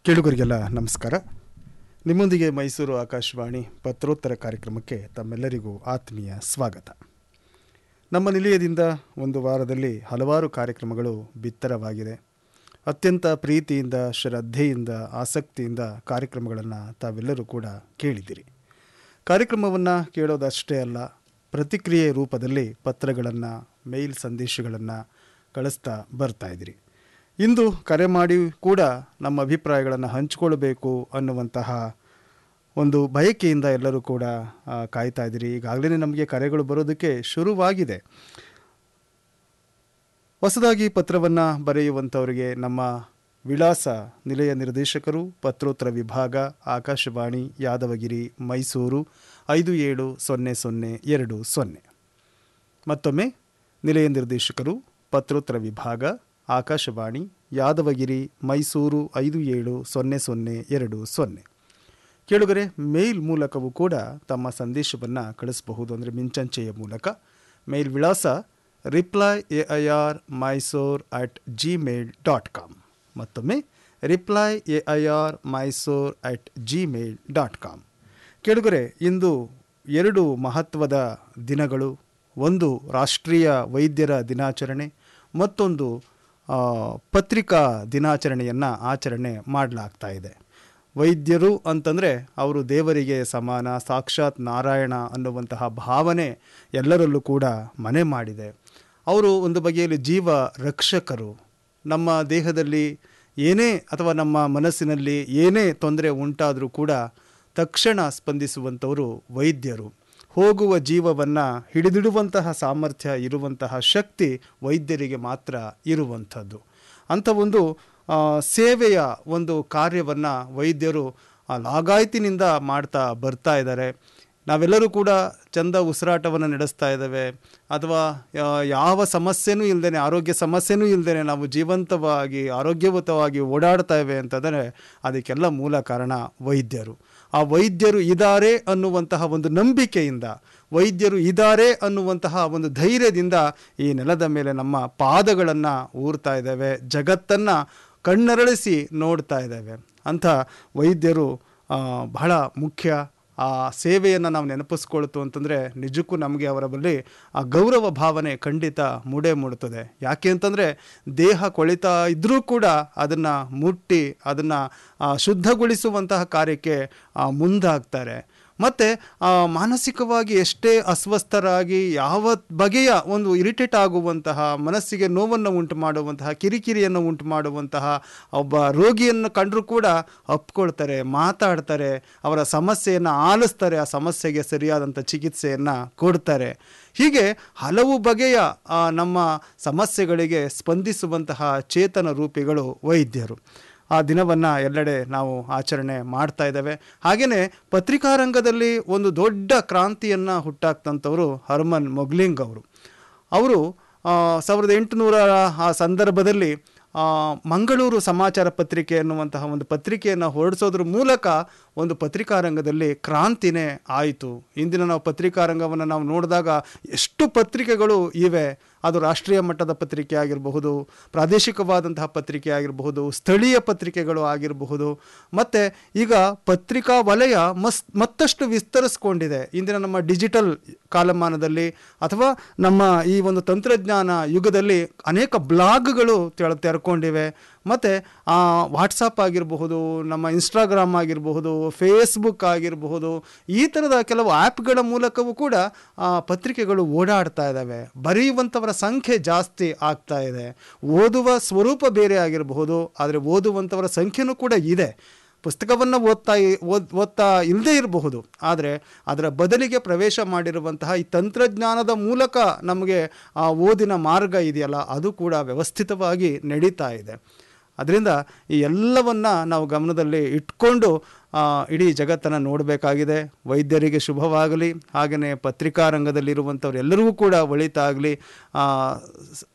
ಕೇಳುಗರಿಗೆಲ್ಲ ನಮಸ್ಕಾರ ನಿಮ್ಮೊಂದಿಗೆ ಮೈಸೂರು ಆಕಾಶವಾಣಿ ಪತ್ರೋತ್ತರ ಕಾರ್ಯಕ್ರಮಕ್ಕೆ ತಮ್ಮೆಲ್ಲರಿಗೂ ಆತ್ಮೀಯ ಸ್ವಾಗತ ನಮ್ಮ ನಿಲಯದಿಂದ ಒಂದು ವಾರದಲ್ಲಿ ಹಲವಾರು ಕಾರ್ಯಕ್ರಮಗಳು ಬಿತ್ತರವಾಗಿದೆ ಅತ್ಯಂತ ಪ್ರೀತಿಯಿಂದ ಶ್ರದ್ಧೆಯಿಂದ ಆಸಕ್ತಿಯಿಂದ ಕಾರ್ಯಕ್ರಮಗಳನ್ನು ತಾವೆಲ್ಲರೂ ಕೂಡ ಕೇಳಿದ್ದೀರಿ ಕಾರ್ಯಕ್ರಮವನ್ನು ಕೇಳೋದಷ್ಟೇ ಅಲ್ಲ ಪ್ರತಿಕ್ರಿಯೆ ರೂಪದಲ್ಲಿ ಪತ್ರಗಳನ್ನು ಮೇಲ್ ಸಂದೇಶಗಳನ್ನು ಕಳಿಸ್ತಾ ಬರ್ತಾ ಇದ್ದೀರಿ ಇಂದು ಕರೆ ಮಾಡಿ ಕೂಡ ನಮ್ಮ ಅಭಿಪ್ರಾಯಗಳನ್ನು ಹಂಚಿಕೊಳ್ಬೇಕು ಅನ್ನುವಂತಹ ಒಂದು ಬಯಕೆಯಿಂದ ಎಲ್ಲರೂ ಕೂಡ ಆ, ಕಾಯ್ತಾ ಇದ್ದೀರಿ ಈಗಾಗಲೇ ನಮಗೆ ಕರೆಗಳು ಬರೋದಕ್ಕೆ ಶುರುವಾಗಿದೆ ಹೊಸದಾಗಿ ಪತ್ರವನ್ನು ಬರೆಯುವಂಥವರಿಗೆ ನಮ್ಮ ವಿಳಾಸ ನಿಲಯ ನಿರ್ದೇಶಕರು ಪತ್ರೋತ್ತರ ವಿಭಾಗ ಆಕಾಶವಾಣಿ ಯಾದವಗಿರಿ ಮೈಸೂರು ಐದು ಏಳು ಸೊನ್ನೆ ಸೊನ್ನೆ ಎರಡು ಸೊನ್ನೆ ಮತ್ತೊಮ್ಮೆ ನಿಲಯ ನಿರ್ದೇಶಕರು ಪತ್ರೋತ್ತರ ವಿಭಾಗ ಆಕಾಶವಾಣಿ ಯಾದವಗಿರಿ ಮೈಸೂರು ಐದು ಏಳು ಸೊನ್ನೆ ಸೊನ್ನೆ ಎರಡು ಸೊನ್ನೆ ಕೇಳುಗರೆ ಮೇಲ್ ಮೂಲಕವೂ ಕೂಡ ತಮ್ಮ ಸಂದೇಶವನ್ನು ಕಳಿಸಬಹುದು ಅಂದರೆ ಮಿಂಚಂಚೆಯ ಮೂಲಕ ಮೇಲ್ ವಿಳಾಸ reply A I R Mysore at Gmail dot com ಮತ್ತೊಮ್ಮೆ reply A I R Mysore at Gmail dot com ಕೇಳುಗರೆ ಇಂದು ಎರಡು ಮಹತ್ವದ ದಿನಗಳು ಒಂದು ರಾಷ್ಟ್ರೀಯ ವೈದ್ಯರ ದಿನಾಚರಣೆ ಮತ್ತೊಂದು ಆ, ಪತ್ರಿಕಾ ದಿನಾಚರಣೆಯನ್ನು ಆಚರಣೆ ಮಾಡಲಾಗ್ತಾ ಇದೆ ವೈದ್ಯರು ಅಂತಂದರೆ ಅವರು ದೇವರಿಗೆ ಸಮಾನ ಸಾಕ್ಷಾತ್ ನಾರಾಯಣ ಅನ್ನುವಂತಹ ಭಾವನೆ ಎಲ್ಲರಲ್ಲೂ ಕೂಡ ಮನೆ ಮಾಡಿದೆ ಅವರು ಒಂದು ಬಗೆಯಲ್ಲಿ ಜೀವ ರಕ್ಷಕರು ನಮ್ಮ ದೇಹದಲ್ಲಿ ಏನೇ ಅಥವಾ ನಮ್ಮ ಮನಸ್ಸಿನಲ್ಲಿ ಏನೇ ತೊಂದರೆ ಉಂಟಾದರೂ ಕೂಡ ತಕ್ಷಣ ಸ್ಪಂದಿಸುವಂಥವರು ವೈದ್ಯರು ಹೋಗುವ ಜೀವವನ್ನು ಹಿಡಿದಿಡುವಂತಹ ಸಾಮರ್ಥ್ಯ ಇರುವಂತಹ ಶಕ್ತಿ ವೈದ್ಯರಿಗೆ ಮಾತ್ರ ಇರುವಂಥದ್ದು ಅಂಥ ಒಂದು ಆ, ಸೇವೆಯ ಒಂದು ಕಾರ್ಯವನ್ನು ವೈದ್ಯರು ಆ, ಲಾಗಾಯತಿನಿಂದ ಮಾಡ್ತಾ ಬರ್ತಾ ಇದ್ದಾರೆ ನಾವೆಲ್ಲರೂ ಕೂಡ ಚಂದ ಉಸಿರಾಟವನ್ನು ನಡೆಸ್ತಾ ಇದ್ದೇವೆ ಅಥವಾ ಆ, ಯಾವ ಸಮಸ್ಯೆನೂ ಇಲ್ಲದೇ ಆರೋಗ್ಯ ಸಮಸ್ಯೆನೂ ಇಲ್ಲದೇ ನಾವು ಜೀವಂತವಾಗಿ ಆರೋಗ್ಯಯುತವಾಗಿ ಓಡಾಡ್ತಾ ಇವೆ ಅಂತಂದರೆ ಅದಕ್ಕೆಲ್ಲ ಮೂಲ ಕಾರಣ ವೈದ್ಯರು ಆ ವೈದ್ಯರು ಇದ್ದಾರೆ ಅನ್ನುವಂತಹ ಒಂದು ನಂಬಿಕೆಯಿಂದ ವೈದ್ಯರು ಇದ್ದಾರೆ ಅನ್ನುವಂತಹ ಒಂದು ಧೈರ್ಯದಿಂದ ಈ ನೆಲದ ಮೇಲೆ ನಮ್ಮ ಪಾದಗಳನ್ನು ಊರ್ತಾ ಇದ್ದೇವೆ ಜಗತ್ತನ್ನು ಕಣ್ಣರಳಿಸಿ ನೋಡ್ತಾ ಇದ್ದೇವೆ ಅಂಥ ವೈದ್ಯರು ಆ, ಬಹಳ ಮುಖ್ಯ ಆ ಸೇವೆಯನ್ನು ನಾವು ನೆನಪಿಸ್ಕೊಳ್ತು ಅಂತಂದರೆ ನಿಜಕ್ಕೂ ನಮಗೆ ಅವರ ಬಳಿ ಆ ಗೌರವ ಭಾವನೆ ಖಂಡಿತ ಮೂಡೇ ಮೂಡುತ್ತದೆ ಯಾಕೆ ಅಂತಂದರೆ ದೇಹ ಕೊಳಿತಾ ಇದ್ದರೂ ಕೂಡ ಅದನ್ನು ಮುಟ್ಟಿ ಅದನ್ನು ಶುದ್ಧಗೊಳಿಸುವಂತಹ ಕಾರ್ಯಕ್ಕೆ ಆ, ಮುಂದಾಗ್ತಾರೆ ಮತ್ತು ಮಾನಸಿಕವಾಗಿ ಎಷ್ಟೇ ಅಸ್ವಸ್ಥರಾಗಿ ಯಾವ ಬಗೆಯ ಒಂದು ಇರಿಟೇಟ್ ಆಗುವಂತಹ ಮನಸ್ಸಿಗೆ ನೋವನ್ನು ಉಂಟು ಮಾಡುವಂತಹ ಕಿರಿಕಿರಿಯನ್ನು ಉಂಟು ಮಾಡುವಂತಹ ಒಬ್ಬ ರೋಗಿಯನ್ನು ಕಂಡರೂ ಕೂಡ ಅಪ್ಕೊಳ್ತಾರೆ ಮಾತಾಡ್ತಾರೆ ಅವರ ಸಮಸ್ಯೆಯನ್ನು ಆಲಿಸ್ತಾರೆ ಆ ಸಮಸ್ಯೆಗೆ ಸರಿಯಾದಂಥ ಚಿಕಿತ್ಸೆಯನ್ನು ಕೊಡ್ತಾರೆ ಹೀಗೆ ಹಲವು ಬಗೆಯ ಆ, ನಮ್ಮ ಸಮಸ್ಯೆಗಳಿಗೆ ಸ್ಪಂದಿಸುವಂತಹ ಚೇತನ ರೂಪಿಗಳು ವೈದ್ಯರು ಆ ದಿನವನ್ನು ಎಲ್ಲೆಡೆ ನಾವು ಆಚರಣೆ ಮಾಡ್ತಾ ಇದ್ದೇವೆ ಹಾಗೆಯೇ ಪತ್ರಿಕಾರಂಗದಲ್ಲಿ ಒಂದು ದೊಡ್ಡ ಕ್ರಾಂತಿಯನ್ನು ಹುಟ್ಟಾಕ್ತಂಥವರು ಹರ್ಮನ್ ಮೊಗ್ಲಿಂಗ್ ಅವರು ಅವರು ಆ, ಸಾವಿರದ ಎಂಟುನೂರರ ಆ ಸಂದರ್ಭದಲ್ಲಿ ಆ, ಮಂಗಳೂರು ಸಮಾಚಾರ ಪತ್ರಿಕೆ ಎನ್ನುವಂತಹ ಒಂದು ಪತ್ರಿಕೆಯನ್ನು ಹೊರಡಿಸೋದ್ರ ಮೂಲಕ ಒಂದು ಪತ್ರಿಕಾರಂಗದಲ್ಲಿ ಕ್ರಾಂತಿನೇ ಆಯಿತು ಇಂದಿನ ನಾವು ಪತ್ರಿಕಾರಂಗವನ್ನು ನಾವು ನೋಡಿದಾಗ ಎಷ್ಟು ಪತ್ರಿಕೆಗಳು ಇವೆ ಅದು ರಾಷ್ಟ್ರೀಯ ಮಟ್ಟದ ಪತ್ರಿಕೆ ಆಗಿರಬಹುದು ಪ್ರಾದೇಶಿಕವಾದಂತಹ ಪತ್ರಿಕೆ ಆಗಿರಬಹುದು ಸ್ಥಳೀಯ ಪತ್ರಿಕೆಗಳು ಆಗಿರಬಹುದು ಮತ್ತು ಈಗ ಪತ್ರಿಕಾ ವಲಯ ಮಸ್ ಮತ್ತಷ್ಟು ವಿಸ್ತರಿಸ್ಕೊಂಡಿದೆ ಇಂದಿನ ನಮ್ಮ ಡಿಜಿಟಲ್ ಕಾಲಮಾನದಲ್ಲಿ ಅಥವಾ ನಮ್ಮ ಈ ಒಂದು ತಂತ್ರಜ್ಞಾನ ಯುಗದಲ್ಲಿ ಅನೇಕ ಬ್ಲಾಗ್ಗಳು ತೆಳ ತೆರ್ಕೊಂಡಿವೆ ಮತ್ತು ವಾಟ್ಸಪ್ ಆಗಿರಬಹುದು ನಮ್ಮ ಇನ್ಸ್ಟಾಗ್ರಾಮ್ ಆಗಿರಬಹುದು ಫೇಸ್ಬುಕ್ ಆಗಿರಬಹುದು ಈ ಥರದ ಕೆಲವು ಆ್ಯಪ್ಗಳ ಮೂಲಕವೂ ಕೂಡ ಆ, ಪತ್ರಿಕೆಗಳು ಓಡಾಡ್ತಾ ಇದ್ದಾವೆ ಬರೆಯುವಂಥವರ ಸಂಖ್ಯೆ ಜಾಸ್ತಿ ಆಗ್ತಾ ಇದೆ ಓದುವ ಸ್ವರೂಪ ಬೇರೆ ಆಗಿರಬಹುದು ಆದರೆ ಓದುವಂಥವರ ಸಂಖ್ಯೆನೂ ಕೂಡ ಇದೆ ಪುಸ್ತಕವನ್ನು ಓದ್ತಾ ಇ- ಓದ್ ಓದ್ತಾ ಇಲ್ಲದೇ ಇರಬಹುದು ಆದರೆ ಅದರ ಬದಲಿಗೆ ಪ್ರವೇಶ ಮಾಡಿರುವಂತಹ ಈ ತಂತ್ರಜ್ಞಾನದ ಮೂಲಕ ನಮಗೆ ಆ ಓದಿನ ಮಾರ್ಗ ಇದೆಯಲ್ಲ ಅದು ಕೂಡ ವ್ಯವಸ್ಥಿತವಾಗಿ ನಡೀತಾ ಇದೆ ಅದರಿಂದ ಈ ಎಲ್ಲವನ್ನು ನಾವು ಗಮನದಲ್ಲಿ ಇಟ್ಕೊಂಡು ಆ, ಇಡೀ ಜಗತ್ತನ್ನು ನೋಡಬೇಕಾಗಿದೆ ವೈದ್ಯರಿಗೆ ಶುಭವಾಗಲಿ ಹಾಗೆಯೇ ಪತ್ರಿಕಾ ರಂಗದಲ್ಲಿರುವಂಥವ್ರು ಎಲ್ಲರಿಗೂ ಕೂಡ ಒಳಿತಾಗಲಿ